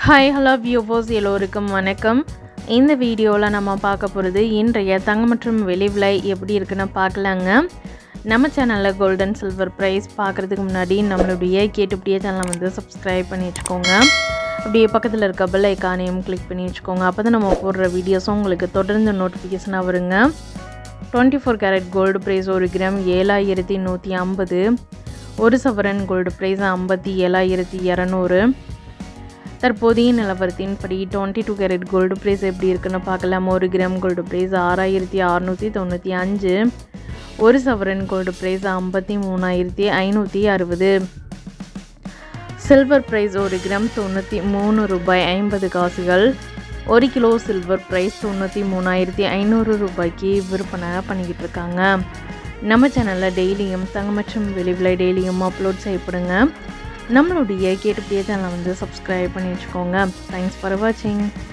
hi hello viewers எல்லோருக்கும் வணக்கம் இந்த வீடியோவில் நம்ம பார்க்க போகிறது இன்றைய தங்கம் மற்றும் வெளி விலை எப்படி இருக்குன்னு பார்க்கலாங்க நம்ம சேனலில் கோல்டன் சில்வர் ப்ரைஸ் பார்க்குறதுக்கு முன்னாடி நம்மளுடைய கேட்டுப்படியே சேனலை வந்து சப்ஸ்கிரைப் பண்ணி வச்சுக்கோங்க அப்படியே பக்கத்தில் இருக்க பெல் ஐக்கானையும் கிளிக் பண்ணி வச்சுக்கோங்க அப்போ தான் நம்ம போடுற வீடியோஸும் உங்களுக்கு தொடர்ந்து நோட்டிஃபிகேஷனாக வருங்க twenty four carat gold price ஒரு கிராம் ஏழாயிரத்தி நூற்றி ஐம்பது ஒரு சவரன் கோல்டு ப்ரைஸ் ஐம்பத்தி ஏழாயிரத்தி இரநூறு தற்போதைய நிலவரத்தின்படி twenty two carat gold price எப்படி இருக்குன்னு பார்க்கலாம் ஒரு கிராம் கோல்டு ப்ரைஸ் ஆறாயிரத்தி அறநூற்றி தொண்ணூற்றி அஞ்சு ஒரு சவரன் கோல்டு ப்ரைஸ் ஐம்பத்தி மூணாயிரத்தி ஐநூற்றி அறுபது சில்வர் ப்ரைஸ் ஒரு கிராம் தொண்ணூற்றி மூணு ரூபாய் ஐம்பது காசுகள் ஒரு கிலோ சில்வர் ப்ரைஸ் தொண்ணூற்றி மூணாயிரத்தி ஐநூறு ரூபாய்க்கு விற்பனை பண்ணிக்கிட்டு இருக்காங்க நம்ம சேனலில் டெய்லியும் தங்கம் மற்றும் வெளி விலை டெய்லியும் அப்லோட் செய்யப்படுங்க நம்மளுடைய கேட்டுப்படியே சேனலை வந்து சப்ஸ்கிரைப் பண்ணி வச்சுக்கோங்க தேங்க்ஸ் ஃபார் வாட்சிங்